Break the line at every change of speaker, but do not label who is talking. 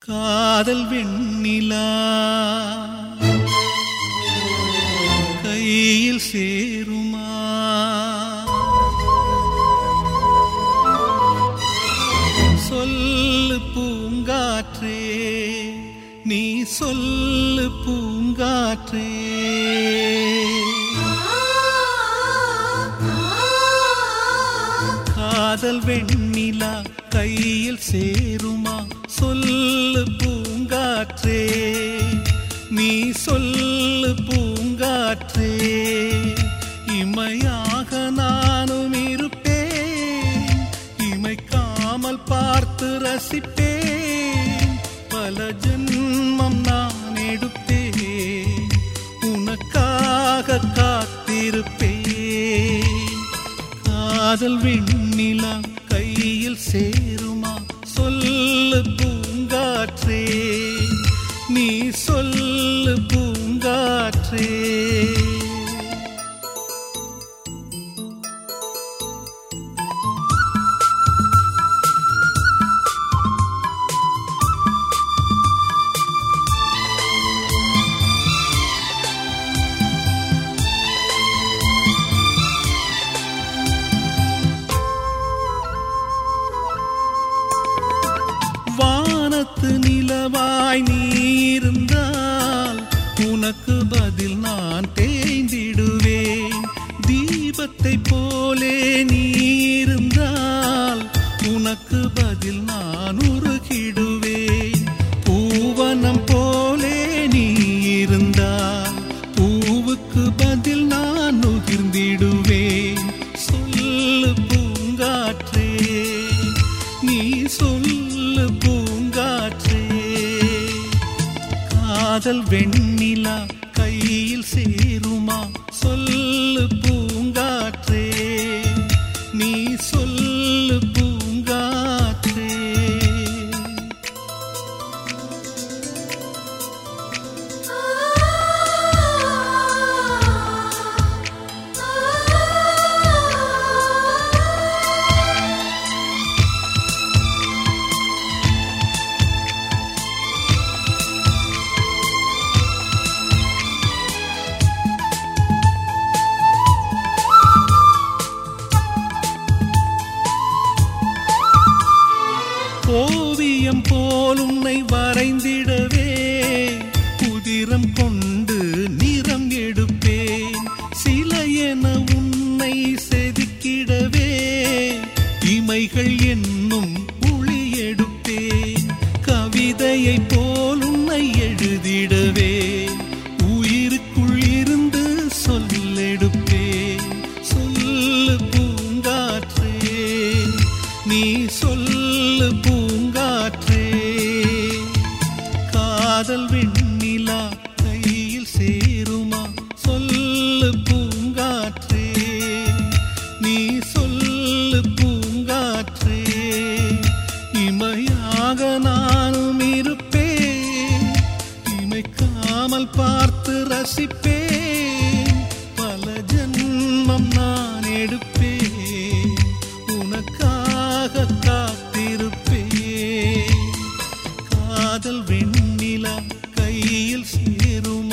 காதல் வெண்ணிலா கையில் சேருமா சொல்லு பூங்காற்றே நீ சொல்லு பூங்காற்றே காதல் வெண்ணிலா கையில் சேருமா சொல்லு பூங்காற்றே நீ சொல்லு பூங்காற்றே இமையாக நானும் இருப்பேன் இமைக்காமல் பார்த்து ரசிப்பேன் பல ஜென்மம் நான் எடுப்பேன் உனக்காக காத்திருப்பேன் காதல் வெண்ணிலா கையில் சேருமா சொல்லு பூங்காற்றே நீ சொல்லு பூங்காற்றே வானத்து நிலவாய் நீ இருந்தால் உனக்கு பதில் நான் தேய்ந்திடுவேன் தீபத்தை போலே நீ இருந்தால் உனக்கு பதில் நான் உருகிடுவேன் பூவனம் போலே நீ இருந்தால் பூவுக்கு பதில் நான் நுகிர்ந்திடுவேன் சொல்லு பூங்காற்றே நீ சொல்லு பூங்காற்றே காதல் வெண்ணிலா கையில் சேருமா சொல்லு பூங்காற்றே நீ சொல்லு பூங்காற்றே ஓவியம் போல் உன்னை வரைந்திடவே புதிரம் கொண்டு நிறம் எடுப்பேன் சிலை என உன்னை செதுக்கிடவே இமைகள் என்னும் ஒளி எடுப்பேன் கவிதையை போல் உன்னை எழுதிடவே உயிருக்குள் இருந்து சொல்லெடுப்பேன் சொல்லு பூங்காற்றே நீ சொல்லு பூங்காற்றே காதல் வெண்ணிலா கையில் சேருமா சொல்லு பூங்காற்றே நீ சொல்லு பூங்காற்றே இமையாக நானும் இருப்பேன் இமைக்காமல் பார்த்து ரசிப்பேன் பல ஜென்மம் நான் எடுப்பேன் உனக்காக காத்திருப்பேன் காதல் வெண்ணிலா கையில் சேரும்